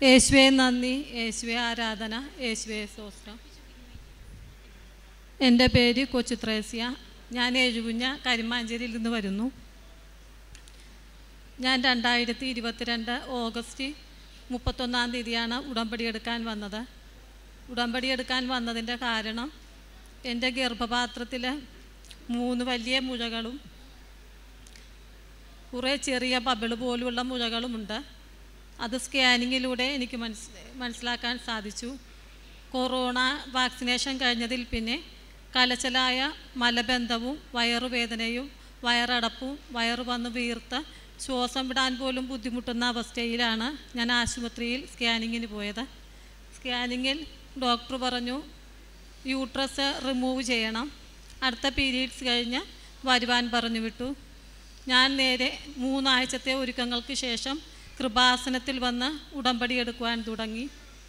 യേശുവെ നന്ദി യേശുവെ ആരാധന യേശുവെ സ്തോത്രം എൻ്റെ പേര് കൊച്ചു ത്രേസ്യ ഞാൻ എഴുകുഞ്ഞ കരിമാഞ്ചേരിയിൽ നിന്ന് വരുന്നു ഞാൻ രണ്ടായിരത്തി ഇരുപത്തിരണ്ട് ഓഗസ്റ്റ് മുപ്പത്തൊന്നാം തീയതിയാണ് ഉടമ്പടി എടുക്കാൻ വന്നത് ഉടമ്പടി എടുക്കാൻ വന്നതിൻ്റെ കാരണം എൻ്റെ ഗർഭപാത്രത്തിൽ മൂന്ന് വലിയ മുഴകളും കുറേ ചെറിയ ബബിള് പോലുള്ള മുഴകളുമുണ്ട് അത് സ്കാനിങ്ങിലൂടെ എനിക്ക് മനസ് മനസ്സിലാക്കാൻ സാധിച്ചു കൊറോണ വാക്സിനേഷൻ കഴിഞ്ഞതിൽ പിന്നെ കലച്ചലായ മലബന്ധവും വയറുവേദനയും വയറടപ്പും വയറ് വന്ന് വീർത്ത് ശ്വാസം വിടാൻ പോലും ബുദ്ധിമുട്ടുന്ന അവസ്ഥയിലാണ് ഞാൻ ആശുപത്രിയിൽ സ്കാനിങ്ങിന് പോയത് സ്കാനിങ്ങിൽ ഡോക്ടർ പറഞ്ഞു യൂട്രസ് റിമൂവ് ചെയ്യണം അടുത്ത പീരീഡ്സ് കഴിഞ്ഞ് വരുവാൻ പറഞ്ഞു വിട്ടു ഞാൻ നേരെ മൂന്നാഴ്ചത്തെ ഒരുക്കങ്ങൾക്ക് ശേഷം കൃപാസനത്തിൽ വന്ന് ഉടമ്പടി എടുക്കുവാൻ തുടങ്ങി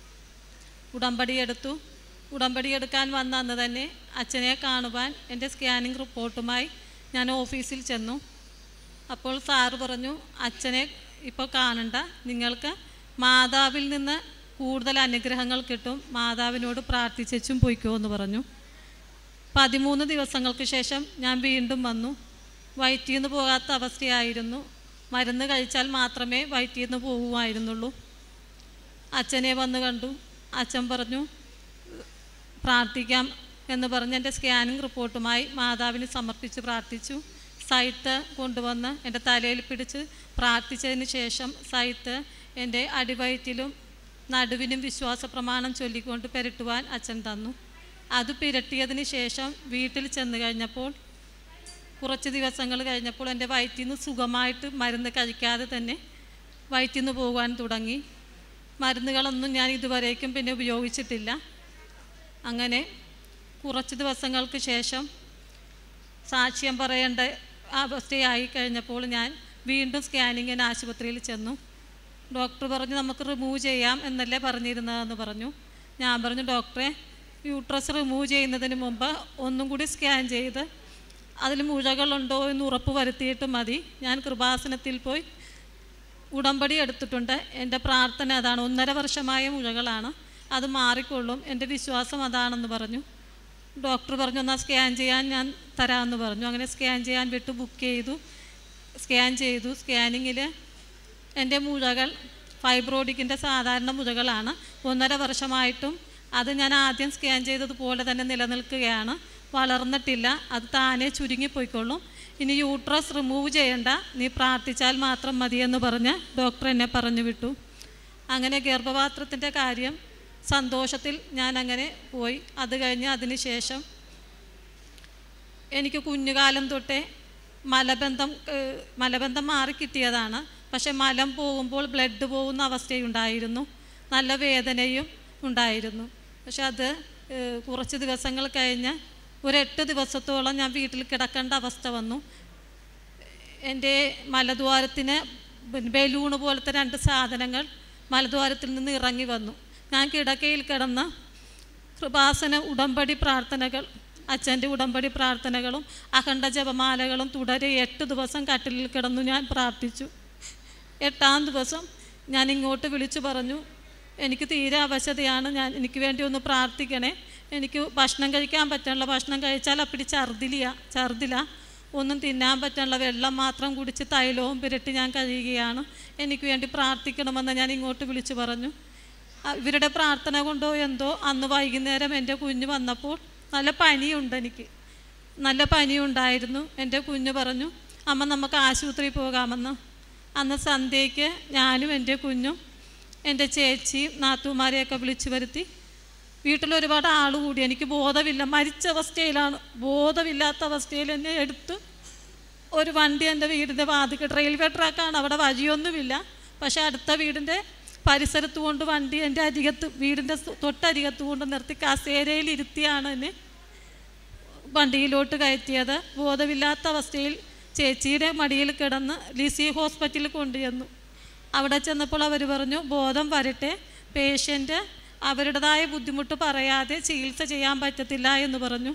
ഉടമ്പടി എടുത്തു ഉടമ്പടി എടുക്കാൻ വന്ന അന്ന് തന്നെ അച്ഛനെ കാണുവാൻ എൻ്റെ സ്കാനിങ് റിപ്പോർട്ടുമായി ഞാൻ ഓഫീസിൽ ചെന്നു അപ്പോൾ സാറ് പറഞ്ഞു അച്ഛനെ ഇപ്പോൾ കാണണ്ട നിങ്ങൾക്ക് മാതാവിൽ നിന്ന് കൂടുതൽ അനുഗ്രഹങ്ങൾ കിട്ടും മാതാവിനോട് പ്രാർത്ഥിച്ചും പൊയ്ക്കോ എന്ന് പറഞ്ഞു പതിമൂന്ന് ദിവസങ്ങൾക്ക് ശേഷം ഞാൻ വീണ്ടും വന്നു വയറ്റിൽ നിന്ന് പോകാത്ത അവസ്ഥയായിരുന്നു മരുന്ന് കഴിച്ചാൽ മാത്രമേ വയറ്റിൽ നിന്ന് പോകുമായിരുന്നുള്ളൂ അച്ഛനെ വന്ന് കണ്ടു അച്ഛൻ പറഞ്ഞു പ്രാർത്ഥിക്കാം എന്ന് പറഞ്ഞ് എൻ്റെ സ്കാനിങ് റിപ്പോർട്ടുമായി മാതാവിന് സമർപ്പിച്ച് പ്രാർത്ഥിച്ചു സൈത്ത് കൊണ്ടുവന്ന് എൻ്റെ തലയിൽ പിടിച്ച് പ്രാർത്ഥിച്ചതിന് ശേഷം സൈത്ത് എൻ്റെ അടിവയറ്റിലും നടുവിനും വിശ്വാസ പ്രമാണം ചൊല്ലിക്കൊണ്ട് പെരട്ടുവാൻ അച്ഛൻ തന്നു അത് പിരട്ടിയതിന് ശേഷം വീട്ടിൽ ചെന്ന് കഴിഞ്ഞപ്പോൾ കുറച്ച് ദിവസങ്ങൾ കഴിഞ്ഞപ്പോൾ എൻ്റെ വയറ്റിൽ നിന്ന് സുഖമായിട്ട് മരുന്ന് കഴിക്കാതെ തന്നെ വയറ്റിൽ നിന്ന് പോകാൻ തുടങ്ങി മരുന്നുകളൊന്നും ഞാൻ ഇതുവരേക്കും പിന്നെ ഉപയോഗിച്ചിട്ടില്ല അങ്ങനെ കുറച്ച് ദിവസങ്ങൾക്ക് ശേഷം സാക്ഷ്യം പറയേണ്ട അവസ്ഥയായി കഴിഞ്ഞപ്പോൾ ഞാൻ വീണ്ടും സ്കാനിങ്ങിന് ആശുപത്രിയിൽ ചെന്നു ഡോക്ടർ പറഞ്ഞു നമുക്ക് റിമൂവ് ചെയ്യാം എന്നല്ലേ പറഞ്ഞിരുന്നതെന്ന് പറഞ്ഞു ഞാൻ പറഞ്ഞു ഡോക്ടറെ യൂട്രസ് റിമൂവ് ചെയ്യുന്നതിന് മുമ്പ് ഒന്നും കൂടി സ്കാൻ ചെയ്ത് അതിൽ മുഴകളുണ്ടോ എന്ന് ഉറപ്പ് വരുത്തിയിട്ട് മതി ഞാൻ കൃപാസനത്തിൽ പോയി ഉടമ്പടി എടുത്തിട്ടുണ്ട് എൻ്റെ പ്രാർത്ഥന അതാണ് ഒന്നര വർഷമായ മുഴകളാണ് അത് മാറിക്കൊള്ളും എൻ്റെ വിശ്വാസം അതാണെന്ന് പറഞ്ഞു ഡോക്ടർ പറഞ്ഞു എന്നാൽ സ്കാൻ ചെയ്യാൻ ഞാൻ തരാമെന്ന് പറഞ്ഞു അങ്ങനെ സ്കാൻ ചെയ്യാൻ വിട്ട് ബുക്ക് ചെയ്തു സ്കാൻ ചെയ്തു സ്കാനിങ്ങിൽ എൻ്റെ മുഴകൾ ഫൈബ്രോഡിക്കിൻ്റെ സാധാരണ മുഴകളാണ് ഒന്നര വർഷമായിട്ടും അത് ഞാൻ ആദ്യം സ്കാൻ ചെയ്തതുപോലെ തന്നെ നിലനിൽക്കുകയാണ് വളർന്നിട്ടില്ല അത് താനെ ചുരുങ്ങിപ്പോയിക്കൊള്ളും ഇനി യൂട്രസ് റിമൂവ് ചെയ്യണ്ട നീ പ്രാർത്ഥിച്ചാൽ മാത്രം മതിയെന്ന് പറഞ്ഞ് ഡോക്ടർ എന്നെ പറഞ്ഞു വിട്ടു അങ്ങനെ ഗർഭപാത്രത്തിൻ്റെ കാര്യം സന്തോഷത്തിൽ ഞാൻ അങ്ങനെ പോയി അത് കഴിഞ്ഞ് അതിന് ശേഷം എനിക്ക് കുഞ്ഞുകാലം തൊട്ടേ മലബന്ധം ഏഹ്, മലബന്ധം മാറി കിട്ടിയതാണ് പക്ഷെ മലം പോകുമ്പോൾ ബ്ലഡ് പോകുന്ന അവസ്ഥയുണ്ടായിരുന്നു നല്ല വേദനയും ഉണ്ടായിരുന്നു പക്ഷെ അത് ഏഹ്, കുറച്ച് ദിവസങ്ങൾ കഴിഞ്ഞ് ഒരു എട്ട് ദിവസത്തോളം ഞാൻ വീട്ടിൽ കിടക്കേണ്ട അവസ്ഥ വന്നു എൻ്റെ മലദ്വാരത്തിന് ബലൂണ് പോലത്തെ രണ്ട് സാധനങ്ങൾ മലദ്വാരത്തിൽ നിന്ന് ഇറങ്ങി വന്നു ഞാൻ കിടക്കയിൽ കിടന്ന് കൃപാസന ഉടമ്പടി പ്രാർത്ഥനകൾ അച്ഛൻ്റെ ഉടമ്പടി പ്രാർത്ഥനകളും അഖണ്ഡ ജപമാലകളും തുടരെ എട്ട് ദിവസം കട്ടിലിൽ കിടന്നു ഞാൻ പ്രാർത്ഥിച്ചു എട്ടാം ദിവസം ഞാൻ ഇങ്ങോട്ട് വിളിച്ചു പറഞ്ഞു എനിക്ക് തീരെ അവശതയാണ് ഞാൻ എനിക്ക് വേണ്ടി ഒന്ന് പ്രാർത്ഥിക്കണേ എനിക്ക് ഭക്ഷണം കഴിക്കാൻ പറ്റാനുള്ള ഭക്ഷണം കഴിച്ചാൽ അപ്പിടി ഛർദിലിയ ഛർദില ഒന്നും തിന്നാൻ പറ്റാനുള്ള വെള്ളം മാത്രം കുടിച്ച് തൈലവും പുരട്ടി ഞാൻ കഴിയുകയാണ് എനിക്ക് വേണ്ടി പ്രാർത്ഥിക്കണമെന്ന് ഞാൻ ഇങ്ങോട്ട് വിളിച്ചു പറഞ്ഞു ആ, ഇവരുടെ പ്രാർത്ഥന കൊണ്ടോ എന്തോ അന്ന് വൈകുന്നേരം എൻ്റെ കുഞ്ഞ് വന്നപ്പോൾ നല്ല പനിയുണ്ട് എനിക്ക് നല്ല പനിയുണ്ടായിരുന്നു എൻ്റെ കുഞ്ഞ് പറഞ്ഞു അമ്മ നമുക്ക് ആശുപത്രിയിൽ പോകാമെന്ന് അന്ന് സന്ധ്യയ്ക്ക് ഞാനും എൻ്റെ കുഞ്ഞും എൻ്റെ ചേച്ചിയും നാത്തുമാരെയൊക്കെ വിളിച്ചു വരുത്തി വീട്ടിൽ ഒരുപാട് ആൾ കൂടി എനിക്ക് ബോധമില്ല മരിച്ച അവസ്ഥയിലാണ് ബോധമില്ലാത്ത അവസ്ഥയിൽ എന്നെ എടുത്ത് ഒരു വണ്ടി എൻ്റെ വീടിൻ്റെ വാതിക്ക് റെയിൽവേ ട്രാക്കാണ് അവിടെ വഴിയൊന്നുമില്ല പക്ഷേ അടുത്ത വീടിൻ്റെ പരിസരത്ത് കൊണ്ട് വണ്ടി എൻ്റെ അരികത്ത് വീടിൻ്റെ സ് തൊട്ടരികത്ത് കൊണ്ട് നിർത്തി കസേരയിൽ ഇരുത്തിയാണ് എന്നെ വണ്ടിയിലോട്ട് കയറ്റിയത് ബോധമില്ലാത്ത അവസ്ഥയിൽ ചേച്ചിയുടെ മടിയിൽ കിടന്ന് ലിസി ഹോസ്പിറ്റലിൽ കൊണ്ടുചെന്നു അവിടെ ചെന്നപ്പോൾ അവർ പറഞ്ഞു ബോധം വരട്ടെ പേഷ്യൻ്റ് അവരുടേതായ ബുദ്ധിമുട്ട് പറയാതെ ചികിത്സ ചെയ്യാൻ പറ്റത്തില്ല എന്ന് പറഞ്ഞു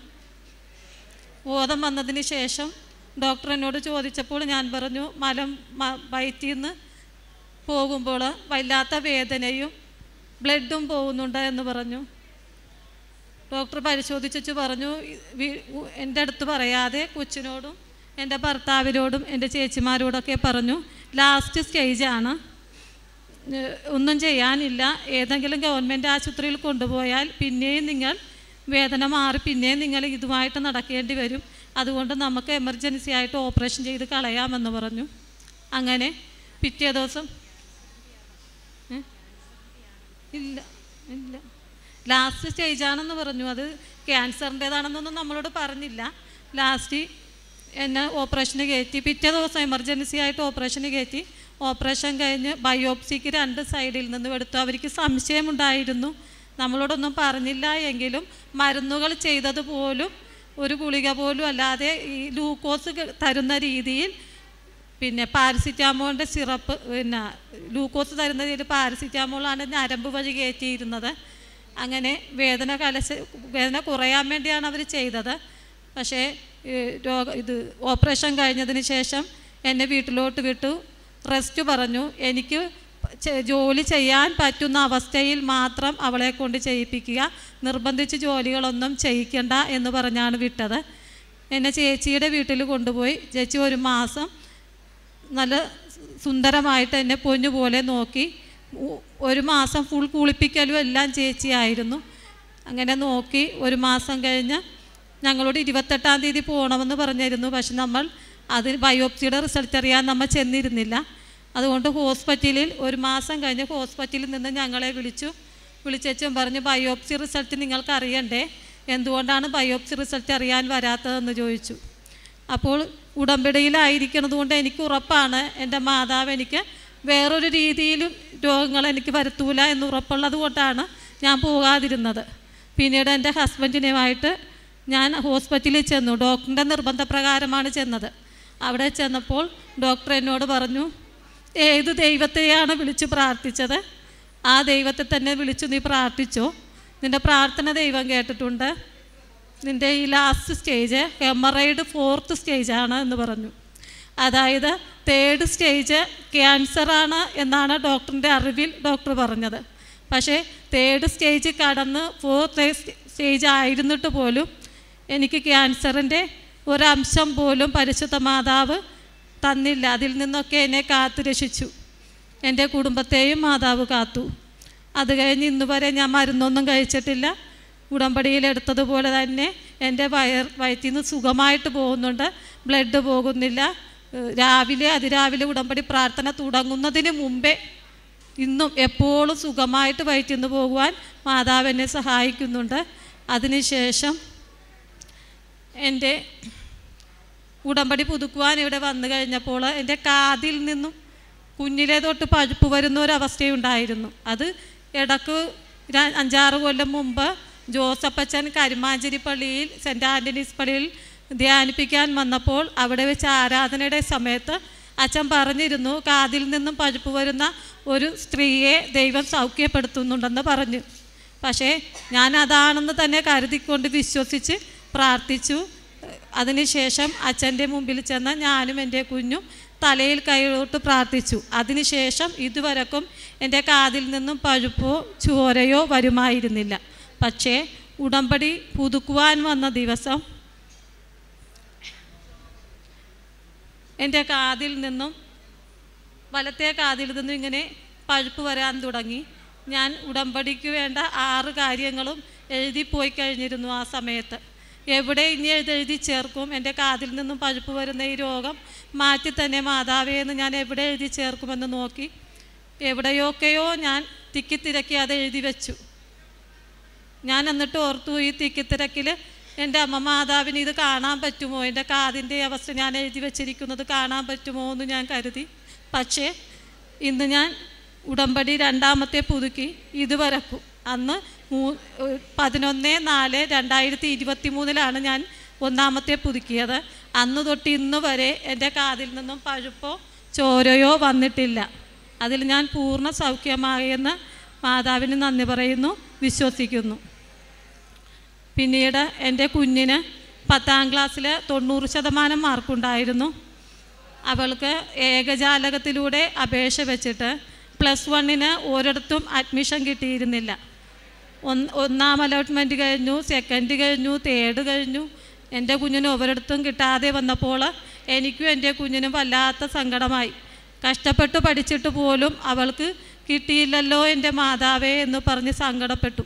ബോധം വന്നതിന് ശേഷം ഡോക്ടർ എന്നോട് ചോദിച്ചപ്പോൾ ഞാൻ പറഞ്ഞു മലം മ- വയറ്റിൽ നിന്ന് പോകുമ്പോൾ വല്ലാത്ത വേദനയും ബ്ലഡും പോകുന്നുണ്ട് എന്ന് പറഞ്ഞു ഡോക്ടർ പരിശോധിച്ചു പറഞ്ഞു വി- ഉ- എൻ്റെ അടുത്ത് പറയാതെ കൊച്ചിനോടും എൻ്റെ ഭർത്താവിനോടും എൻ്റെ ചേച്ചിമാരോടൊക്കെ പറഞ്ഞു ലാസ്റ്റ് സ്റ്റേജാണ് ഏഹ് ഒന്നും ചെയ്യാനില്ല ഏതെങ്കിലും ഗവൺമെൻറ് ആശുപത്രിയിൽ കൊണ്ടുപോയാൽ പിന്നെയും നിങ്ങൾ വേദന മാറി പിന്നെയും നിങ്ങൾ ഇതുമായിട്ട് നടക്കേണ്ടി വരും അതുകൊണ്ട് നമുക്ക് എമർജൻസി ആയിട്ട് ഓപ്പറേഷൻ ചെയ്ത് കളയാമെന്ന് പറഞ്ഞു അങ്ങനെ പിറ്റേ ദിവസം ഏ? ഇല്ല ഇല്ല ലാസ്റ്റ് സ്റ്റേജാണെന്ന് പറഞ്ഞു അത് ക്യാൻസറിൻ്റേതാണെന്നൊന്നും നമ്മളോട് പറഞ്ഞില്ല ലാസ്റ്റ് എന്നെ ഓപ്പറേഷന് കയറ്റി പിറ്റേ ദിവസം എമർജൻസി ആയിട്ട് ഓപ്പറേഷന് കയറ്റി ഓപ്പറേഷൻ കഴിഞ്ഞ് ബയോപ്സിക്ക് രണ്ട് സൈഡിൽ നിന്നും എടുത്തു അവർക്ക് സംശയമുണ്ടായിരുന്നു നമ്മളോടൊന്നും പറഞ്ഞില്ല എങ്കിലും മരുന്നുകൾ ചെയ്തത് പോലും ഒരു ഗുളിക പോലും അല്ലാതെ ഈ ഗ്ലൂക്കോസ് ക- തരുന്ന രീതിയിൽ പിന്നെ പാരസിറ്റാമോളിൻ്റെ സിറപ്പ് പിന്നെ ഗ്ലൂക്കോസ് തരുന്ന രീതിയിൽ പാരസിറ്റാമോളാണ് ഞരമ്പ് വഴി കയറ്റിയിരുന്നത് അങ്ങനെ വേദന കലശ വേദന കുറയാൻ വേണ്ടിയാണ് അവർ ചെയ്തത് പക്ഷേ ഈ രോഗ ഇത് ഓപ്പറേഷൻ കഴിഞ്ഞതിന് ശേഷം എന്നെ വീട്ടിലോട്ട് വിട്ടു റെസ്റ്റ് പറഞ്ഞു എനിക്ക് ചെ- ജോലി ചെയ്യാൻ പറ്റുന്ന അവസ്ഥയിൽ മാത്രം അവളെ കൊണ്ട് ചെയ്യിപ്പിക്കുക നിർബന്ധിച്ച് ജോലികളൊന്നും ചെയ്യിക്കണ്ട എന്ന് പറഞ്ഞാണ് വിട്ടത് എന്നെ ചേച്ചിയുടെ വീട്ടിൽ കൊണ്ടുപോയി ചേച്ചി ഒരു മാസം നല്ല സുന്ദരമായിട്ട് എന്നെ പൊന്നു പോലെ നോക്കി ഉ- ഒരു മാസം ഫുൾ കുളിപ്പിക്കലും എല്ലാം ചേച്ചിയായിരുന്നു അങ്ങനെ നോക്കി ഒരു മാസം കഴിഞ്ഞ് ഞങ്ങളോട് ഇരുപത്തെട്ടാം തീയതി പോകണമെന്ന് പറഞ്ഞിരുന്നു പക്ഷെ നമ്മൾ അതിന് ബയോപ്സിയുടെ റിസൾട്ട് അറിയാൻ നമ്മൾ ചെന്നിരുന്നില്ല അതുകൊണ്ട് ഹോസ്പിറ്റലിൽ ഒരു മാസം കഴിഞ്ഞ് ഹോസ്പിറ്റലിൽ നിന്ന് ഞങ്ങളെ വിളിച്ചു വിളിച്ചും പറഞ്ഞു ബയോപ്സി റിസൾട്ട് നിങ്ങൾക്ക് അറിയണ്ടേ എന്തുകൊണ്ടാണ് ബയോപ്സി റിസൾട്ട് അറിയാൻ വരാത്തതെന്ന് ചോദിച്ചു അപ്പോൾ ഉടമ്പടിയിലായിരിക്കുന്നത് കൊണ്ട് എനിക്ക് ഉറപ്പാണ് എൻ്റെ മാതാവ് എനിക്ക് വേറൊരു രീതിയിലും രോഗങ്ങൾ എനിക്ക് വരുത്തൂല എന്ന് ഉറപ്പുള്ളത് കൊണ്ടാണ് ഞാൻ പോകാതിരുന്നത് പിന്നീട് എൻ്റെ ഹസ്ബൻഡിനുമായിട്ട് ഞാൻ ഹോസ്പിറ്റലിൽ ചെന്നു ഡോക്ടറിൻ്റെ നിർബന്ധപ്രകാരമാണ് ചെന്നത് അവിടെ ചെന്നപ്പോൾ ഡോക്ടർ എന്നോട് പറഞ്ഞു ഏത് ദൈവത്തെയാണ് വിളിച്ച് പ്രാർത്ഥിച്ചത് ആ ദൈവത്തെ തന്നെ വിളിച്ചു നീ പ്രാർത്ഥിച്ചോ നിൻ്റെ പ്രാർത്ഥന ദൈവം കേട്ടിട്ടുണ്ട് നിൻ്റെ ഈ ലാസ്റ്റ് സ്റ്റേജ് ഹെമറൈഡ് ഫോർത്ത് സ്റ്റേജാണ് എന്ന് പറഞ്ഞു അതായത് തേർഡ് സ്റ്റേജ് ക്യാൻസറാണ് എന്നാണ് ഡോക്ടറിൻ്റെ അറിവിൽ ഡോക്ടർ പറഞ്ഞത് പക്ഷേ തേർഡ് സ്റ്റേജ് കടന്ന് ഫോർത്ത് സ്റ്റേജ് ആയിരുന്നിട്ട് പോലും എനിക്ക് ക്യാൻസറിൻ്റെ ഒരംശം പോലും പരിശുദ്ധ മാതാവ് തന്നില്ല അതിൽ നിന്നൊക്കെ എന്നെ കാത്തു രക്ഷിച്ചു എൻ്റെ കുടുംബത്തെയും മാതാവ് കാത്തു അത് കഴിഞ്ഞ് ഇന്ന് വരെ ഞാൻ മരുന്നൊന്നും കഴിച്ചിട്ടില്ല ഉടമ്പടിയിലെടുത്തതുപോലെ തന്നെ എൻ്റെ വയർ വയറ്റിൽ നിന്ന് സുഖമായിട്ട് പോകുന്നുണ്ട് ബ്ലഡ് പോകുന്നില്ല ഏഹ് രാവിലെ അതിരാവിലെ ഉടമ്പടി പ്രാർത്ഥന തുടങ്ങുന്നതിന് മുമ്പേ ഇന്നും എപ്പോഴും സുഖമായിട്ട് വയറ്റിൽ നിന്ന് പോകുവാൻ മാതാവ് എന്നെ സഹായിക്കുന്നുണ്ട് അതിനുശേഷം എൻ്റെ ഉടമ്പടി പുതുക്കുവാൻ ഇവിടെ വന്നു കഴിഞ്ഞപ്പോൾ എൻ്റെ കാതിൽ നിന്നും കുഞ്ഞിലെ തൊട്ട് പഴുപ്പ് വരുന്ന ഒരവസ്ഥയുണ്ടായിരുന്നു അത് ഇടക്ക് ര- അഞ്ചാറ് കൊല്ലം മുമ്പ് ജോസഫച്ചൻ കരുമാഞ്ചേരി പള്ളിയിൽ സെൻറ്റ് ആൻ്റണീസ് പള്ളിയിൽ ധ്യാനിപ്പിക്കാൻ വന്നപ്പോൾ അവിടെ വെച്ച് ആരാധനയുടെ സമയത്ത് അച്ഛൻ പറഞ്ഞിരുന്നു കാതിൽ നിന്നും പഴുപ്പ് വരുന്ന ഒരു സ്ത്രീയെ ദൈവം സൗഖ്യപ്പെടുത്തുന്നുണ്ടെന്ന് പറഞ്ഞു പക്ഷേ ഞാൻ അതാണെന്ന് തന്നെ കരുതിക്കൊണ്ട് വിശ്വസിച്ച് പ്രാർത്ഥിച്ചു അതിനുശേഷം അച്ഛൻ്റെ മുമ്പിൽ ചെന്ന് ഞാനും എൻ്റെ കുഞ്ഞും തലയിൽ കൈയിട്ട് പ്രാർത്ഥിച്ചു അതിനുശേഷം ഇതുവരക്കും എൻ്റെ കാതിൽ നിന്നും പഴുപ്പോ ചോരയോ വരുമായിരുന്നില്ല പക്ഷേ ഉടമ്പടി പുതുക്കുവാൻ വന്ന ദിവസം എൻ്റെ കാതിൽ നിന്നും വലത്തെ കാതിൽ നിന്നും ഇങ്ങനെ പഴുപ്പ് വരാൻ തുടങ്ങി ഞാൻ ഉടമ്പടിക്ക് വേണ്ട ആറ് കാര്യങ്ങളും എഴുതിപ്പോയി കഴിഞ്ഞിരുന്നു ആ സമയത്ത് എവിടെ ഇനി എഴുതി ചേർക്കും എൻ്റെ കാതിൽ നിന്നും പഴുപ്പ് വരുന്ന ഈ രോഗം മാറ്റി തന്നെ മാതാവേ എന്ന് ഞാൻ എവിടെ എഴുതി ചേർക്കുമെന്ന് നോക്കി എവിടെയൊക്കെയോ ഞാൻ തിക്കിത്തിരക്കി അത് എഴുതി വെച്ചു ഞാൻ എന്നിട്ട് ഓർത്തു ഈ തിക്കിത്തിരക്കിൽ എൻ്റെ അമ്മ മാതാവിന് ഇത് കാണാൻ പറ്റുമോ എൻ്റെ കാതിൻ്റെ അവസ്ഥ ഞാൻ എഴുതി വെച്ചിരിക്കുന്നത് കാണാൻ പറ്റുമോ എന്ന് ഞാൻ കരുതി പക്ഷേ ഇന്ന് ഞാൻ ഉടമ്പടി രണ്ടാമത്തെ പുതുക്കി ഇതുവരക്കും അന്ന് മൂ ഏഹ് പതിനൊന്ന് നാല് രണ്ടായിരത്തി ഇരുപത്തി മൂന്നിലാണ് ഞാൻ ഒന്നാമത്തെ പുതുക്കിയത് അന്ന് തൊട്ട് ഇന്ന് വരെ എൻ്റെ കാതിൽ നിന്നും പഴുപ്പോ ചോരയോ വന്നിട്ടില്ല അതിൽ ഞാൻ പൂർണ്ണ സൗഖ്യമായെന്ന് മാതാവിന് നന്ദി പറയുന്നു വിശ്വസിക്കുന്നു പിന്നീട് എൻ്റെ കുഞ്ഞിന് പത്താം ക്ലാസ്സിൽ തൊണ്ണൂറ് ശതമാനം മാർക്കുണ്ടായിരുന്നു അവൾക്ക് ഏകജാലകത്തിലൂടെ അപേക്ഷ വെച്ചിട്ട് പ്ലസ് വണ്ണിന് ഒരിടത്തും അഡ്മിഷൻ കിട്ടിയിരുന്നില്ല ഒന്ന് ഒന്നാം അലോട്ട്മെൻറ്റ് കഴിഞ്ഞു സെക്കൻഡ് കഴിഞ്ഞു തേർഡ് കഴിഞ്ഞു എൻ്റെ കുഞ്ഞിന് ഒരിടത്തും കിട്ടാതെ വന്നപ്പോൾ എനിക്കും എൻ്റെ കുഞ്ഞിനും വല്ലാത്ത സങ്കടമായി കഷ്ടപ്പെട്ട് പഠിച്ചിട്ട് പോലും അവൾക്ക് കിട്ടിയില്ലല്ലോ എൻ്റെ മാതാവേ എന്ന് പറഞ്ഞ് സങ്കടപ്പെട്ടു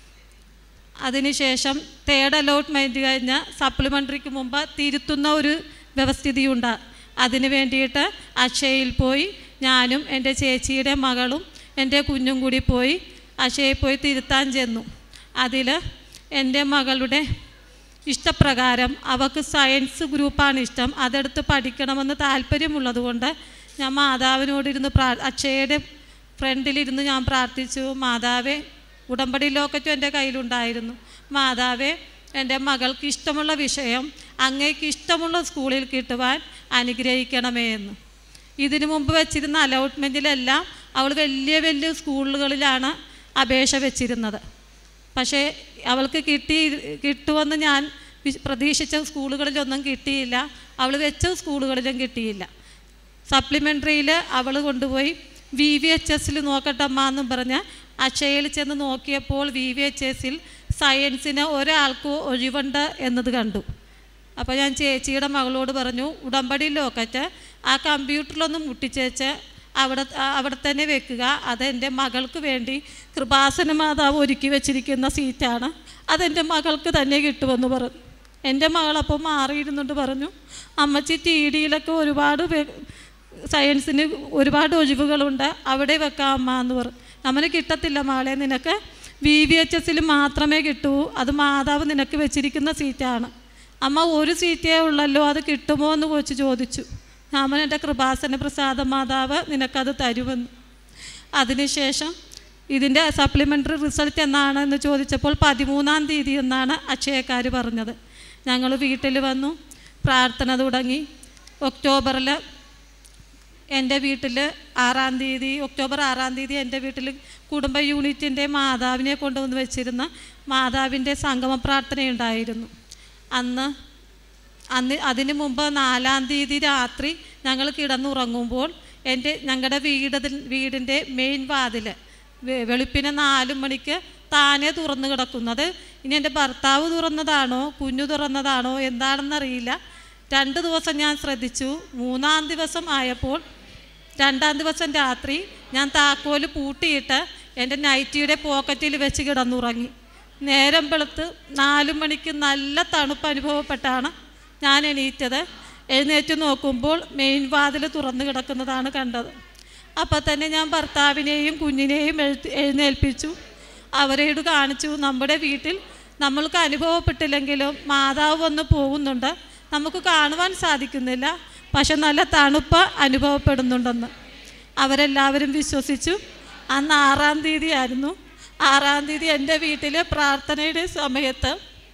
അതിനുശേഷം തേർഡ് അലോട്ട്മെൻറ്റ് കഴിഞ്ഞ സപ്ലിമെൻ്ററിക്ക് മുമ്പ് തിരുത്തുന്ന ഒരു വ്യവസ്ഥിതിയുണ്ട് അതിന് വേണ്ടിയിട്ട് അക്ഷയയിൽ പോയി ഞാനും എൻ്റെ ചേച്ചിയുടെ മകളും എൻ്റെ കുഞ്ഞും കൂടി പോയി അക്ഷയയിൽ പോയി തിരുത്താൻ ചെന്നു അതിൽ എൻ്റെ മകളുടെ ഇഷ്ടപ്രകാരം അവൾക്ക് സയൻസ് ഗ്രൂപ്പാണ് ഇഷ്ടം അതെടുത്ത് പഠിക്കണമെന്ന് താല്പര്യമുള്ളതുകൊണ്ട് ഞാൻ മാതാവിനോടിരുന്ന് പ്രാ അക്ഷയയുടെ ഫ്രണ്ടിലിരുന്ന് ഞാൻ പ്രാർത്ഥിച്ചു മാതാവേ ഉടമ്പടി ലോക്കറ്റും എൻ്റെ കയ്യിലുണ്ടായിരുന്നു മാതാവേ എൻ്റെ മകൾക്ക് ഇഷ്ടമുള്ള വിഷയം അങ്ങേക്ക് ഇഷ്ടമുള്ള സ്കൂളിൽ കിട്ടുവാൻ അനുഗ്രഹിക്കണമേ എന്ന് ഇതിനു മുമ്പ് വെച്ചിരുന്ന അലോട്ട്മെൻറ്റിലെല്ലാം അവൾ വലിയ വലിയ സ്കൂളുകളിലാണ് അപേക്ഷ വെച്ചിരുന്നത് പക്ഷേ അവൾക്ക് കിട്ടി കിട്ടുമെന്ന് ഞാൻ വി- പ്രതീക്ഷിച്ച സ്കൂളുകളിലൊന്നും കിട്ടിയില്ല അവൾ വെച്ച സ്കൂളുകളിലും കിട്ടിയില്ല സപ്ലിമെൻ്ററിയിൽ അവൾ കൊണ്ടുപോയി വി വി എച്ച് എസിൽ നോക്കട്ടമ്മ എന്നും പറഞ്ഞ് അക്ഷയയിൽ ചെന്ന് നോക്കിയപ്പോൾ വി വി എച്ച് എസിൽ സയൻസിന് ഒരാൾക്ക് ഒഴിവുണ്ട് എന്നത് കണ്ടു അപ്പോൾ ഞാൻ ചേച്ചിയുടെ മകളോട് പറഞ്ഞു ഉടമ്പടി ലോക്കറ്റ് ആ കമ്പ്യൂട്ടറിലൊന്ന് മുട്ടിച്ചേച്ച് അവിടെ ആ- അവിടെ തന്നെ വെക്കുക അത് എൻ്റെ മകൾക്ക് വേണ്ടി കൃപാസന മാതാവ് ഒരുക്കി വെച്ചിരിക്കുന്ന സീറ്റാണ് അതെൻ്റെ മകൾക്ക് തന്നെ കിട്ടുമെന്ന് പറഞ്ഞു എൻ്റെ മകളപ്പോൾ മാറിയിരുന്നുകൊണ്ട് പറഞ്ഞു അമ്മച്ചി ടി ഡിയിലൊക്കെ ഒരുപാട് പേ- സയൻസിന് ഒരുപാട് ഒഴിവുകളുണ്ട് അവിടെ വെക്കാം അമ്മ എന്ന് പറഞ്ഞു നമ്മൾ കിട്ടത്തില്ല മകളെ നിനക്ക് വി വി എച്ച് എസിൽ മാത്രമേ കിട്ടൂ അത് മാതാവ് നിനക്ക് വെച്ചിരിക്കുന്ന സീറ്റാണ് അമ്മ ഒരു സീറ്റേ ഉള്ളല്ലോ അത് കിട്ടുമോ എന്ന് കൊച്ചു ചോദിച്ചു ഞാൻ എൻ്റെ കൃപാസന പ്രസാദ മാതാവ് നിനക്കത് തരുമെന്ന് അതിനുശേഷം ഇതിൻ്റെ സപ്ലിമെൻ്ററി റിസൾട്ട് എന്നാണ് എന്ന് ചോദിച്ചപ്പോൾ പതിമൂന്നാം തീയതി എന്നാണ് അക്ഷയക്കാർ പറഞ്ഞത് ഞങ്ങൾ വീട്ടിൽ വന്നു പ്രാർത്ഥന തുടങ്ങി ഒക്ടോബറിൽ എൻ്റെ വീട്ടിൽ ആറാം തീയതി ഒക്ടോബർ ആറാം തീയതി എൻ്റെ വീട്ടിൽ കുടുംബ യൂണിറ്റിൻ്റെ മാതാവിനെ കൊണ്ടുവന്ന് വെച്ചിരുന്ന മാതാവിൻ്റെ സംഗമ പ്രാർത്ഥനയുണ്ടായിരുന്നു അന്ന് അന്ന് അതിന് മുമ്പ് നാലാം തീയതി രാത്രി ഞങ്ങൾ കിടന്നുറങ്ങുമ്പോൾ എൻ്റെ ഞങ്ങളുടെ വീട് വീടിൻ്റെ മെയിൻ വാതിൽ വെ- വെളുപ്പിന് നാല് മണിക്ക് താനെ തുറന്നു കിടക്കുന്നത് ഇനി എൻ്റെ ഭർത്താവ് തുറന്നതാണോ കുഞ്ഞു തുറന്നതാണോ എന്താണെന്നറിയില്ല രണ്ട് ദിവസം ഞാൻ ശ്രദ്ധിച്ചു മൂന്നാം ദിവസം ആയപ്പോൾ രണ്ടാം ദിവസം രാത്രി ഞാൻ താക്കോല് പൂട്ടിയിട്ട് എൻ്റെ നൈറ്റിയുടെ പോക്കറ്റിൽ വെച്ച് കിടന്നുറങ്ങി നേരം വെളുത്ത് നാലു മണിക്ക് നല്ല തണുപ്പ് അനുഭവപ്പെട്ടാണ് ഞാൻ എണീറ്റത് എഴുന്നേറ്റ് നോക്കുമ്പോൾ മെയിൻ വാതിൽ തുറന്നു കിടക്കുന്നതാണ് കണ്ടത് അപ്പോൾ തന്നെ ഞാൻ ഭർത്താവിനെയും കുഞ്ഞിനെയും എഴുത്ത് എഴുന്നേൽപ്പിച്ചു അവരോട് കാണിച്ചു നമ്മുടെ വീട്ടിൽ നമ്മൾക്ക് അനുഭവപ്പെട്ടില്ലെങ്കിലും മാതാവ് വന്ന് പോകുന്നുണ്ട് നമുക്ക് കാണുവാൻ സാധിക്കുന്നില്ല പക്ഷെ നല്ല തണുപ്പ് അനുഭവപ്പെടുന്നുണ്ടെന്ന് അവരെല്ലാവരും വിശ്വസിച്ചു അന്ന് ആറാം തീയതി ആയിരുന്നു ആറാം തീയതി എൻ്റെ വീട്ടിൽ പ്രാർത്ഥനയുടെ സമയത്ത്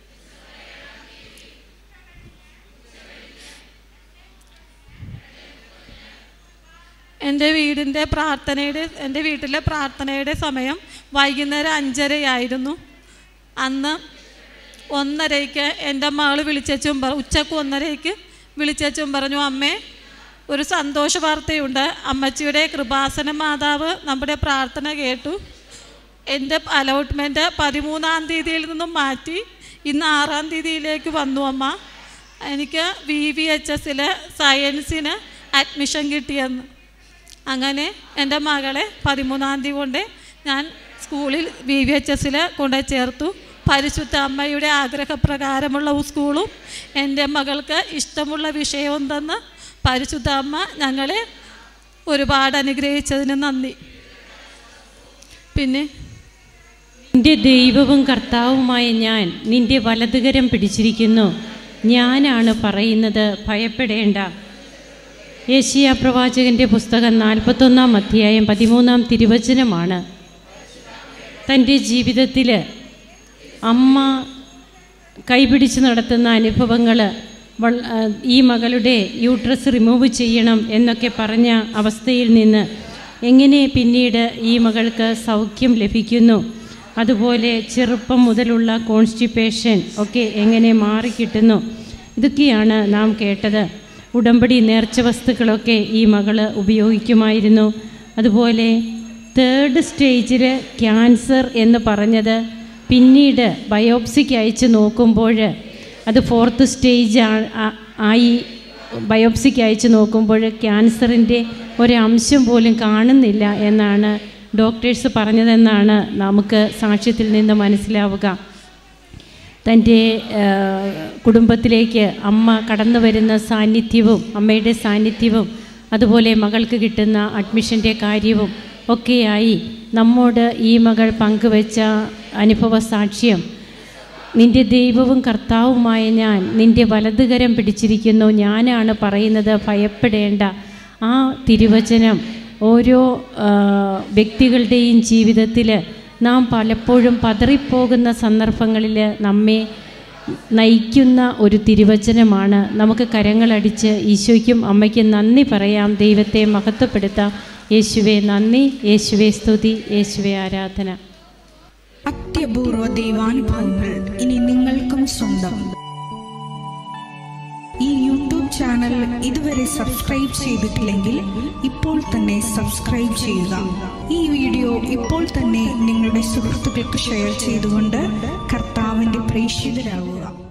എൻ്റെ വീടിൻ്റെ പ്രാർത്ഥനയുടെ എൻ്റെ വീട്ടിലെ പ്രാർത്ഥനയുടെ സമയം വൈകുന്നേരം അഞ്ചരയായിരുന്നു അന്ന് ഒന്നരയ്ക്ക് എൻ്റെ മകൾ വിളിച്ചും പറ ഉച്ചക്ക് ഒന്നരയ്ക്ക് വിളിച്ചും പറഞ്ഞു അമ്മേ ഒരു സന്തോഷ വാർത്തയുണ്ട് അമ്മച്ചിയുടെ കൃപാസന മാതാവ് നമ്മുടെ പ്രാർത്ഥന കേട്ടു എൻ്റെ അലോട്ട്മെൻറ്റ് പതിമൂന്നാം തീയതിയിൽ നിന്നും മാറ്റി ഇന്ന് ആറാം തീയതിയിലേക്ക് വന്നു അമ്മ എനിക്ക് വി വി എച്ച് എസിൽ സയൻസിന് അഡ്മിഷൻ കിട്ടിയെന്ന് അങ്ങനെ എൻ്റെ മകളെ പതിമൂന്നാം തീയതി കൊണ്ട് ഞാൻ സ്കൂളിൽ വി വി എച്ച് എസിൽ കൊണ്ട് ചേർത്തു പരിശുദ്ധ അമ്മയുടെ ആഗ്രഹപ്രകാരമുള്ള സ്കൂളും എൻ്റെ മകൾക്ക് ഇഷ്ടമുള്ള വിഷയവും തന്ന് പരിശുദ്ധ അമ്മ ഞങ്ങളെ ഒരുപാട് അനുഗ്രഹിച്ചതിന് നന്ദി പിന്നെ നിന്റെ ദൈവവും കർത്താവുമായ ഞാൻ നിന്റെ വലതുകരം പിടിച്ചിരിക്കുന്നു ഞാനാണ് പറയുന്നത് ഭയപ്പെടേണ്ട യേശിയ പ്രവാചകന്റെ പുസ്തകം നാൽപ്പത്തൊന്നാം അധ്യായം പതിമൂന്നാം തിരുവചനമാണ് തൻ്റെ ജീവിതത്തിൽ അമ്മ കൈപിടിച്ച് നടത്തുന്ന അനുഭവങ്ങൾ ഈ മകളുടെ യൂട്രസ് റിമൂവ് ചെയ്യണം എന്നൊക്കെ പറഞ്ഞ അവസ്ഥയിൽ നിന്ന് എങ്ങനെ പിന്നീട് ഈ മകൾക്ക് സൗഖ്യം ലഭിക്കുന്നു അതുപോലെ ചെറുപ്പം മുതലുള്ള കോൺസ്റ്റിപ്പേഷൻ ഒക്കെ എങ്ങനെ മാറിക്കിട്ടുന്നു ഇതൊക്കെയാണ് നാം കേട്ടത് ഉടമ്പടി നേർച്ച വസ്തുക്കളൊക്കെ ഈ മകൾ ഉപയോഗിക്കുമായിരുന്നു അതുപോലെ തേർഡ് സ്റ്റേജിൽ ക്യാൻസർ എന്ന് പറഞ്ഞത് പിന്നീട് ബയോപ്സിക്ക് അയച്ച് നോക്കുമ്പോൾ അത് ഫോർത്ത് സ്റ്റേജ് ആയി ബയോപ്സിക്ക് അയച്ച് നോക്കുമ്പോൾ ക്യാൻസറിൻ്റെ ഒരംശം പോലും കാണുന്നില്ല എന്നാണ് ഡോക്ടേഴ്സ് പറഞ്ഞതെന്നാണ് നമുക്ക് സാക്ഷ്യത്തിൽ നിന്ന് മനസ്സിലാവുക തൻ്റെ കുടുംബത്തിലേക്ക് അമ്മ കടന്നു വരുന്ന സാന്നിധ്യവും അമ്മയുടെ സാന്നിധ്യവും അതുപോലെ മകൾക്ക് കിട്ടുന്ന അഡ്മിഷൻ്റെ കാര്യവും ഒക്കെയായി നമ്മോട് ഈ മകൾ പങ്കുവച്ച അനുഭവ സാക്ഷ്യം നിന്റെ ദൈവവും കർത്താവുമായ ഞാൻ നിന്റെ വലതുകരം പിടിച്ചിരിക്കുന്നു ഞാനാണ് പറയുന്നത് ഭയപ്പെടേണ്ട ആ തിരുവചനം ഓരോ ആ, വ്യക്തികളുടെയും ജീവിതത്തിൽ നാം പലപ്പോഴും പതറിപ്പോകുന്ന സന്ദർഭങ്ങളിൽ നമ്മെ നയിക്കുന്ന ഒരു തിരുവചനമാണ് നമുക്ക് കരങ്ങളടിച്ച് ഈശോയ്ക്കും അമ്മയ്ക്കും നന്ദി പറയാം ദൈവത്തെ മഹത്വപ്പെടുത്താം യേശുവെ നന്ദി യേശുവെ സ്തുതി യേശുവെ ആരാധന അത്യപൂർവ ദൈവാനുഭവങ്ങൾ ഇനി നിങ്ങൾക്കും സ്വന്തം ഈ യൂട്യൂബ് ചാനൽ ഇതുവരെ സബ്സ്ക്രൈബ് ചെയ്തിട്ടില്ലെങ്കിൽ ഇപ്പോൾ തന്നെ സബ്സ്ക്രൈബ് ചെയ്യുക ഈ വീഡിയോ ഇപ്പോൾ തന്നെ നിങ്ങളുടെ സുഹൃത്തുക്കൾക്ക് ഷെയർ ചെയ്തുകൊണ്ട് കർത്താവിന്റെ പ്രേക്ഷിതരാകുക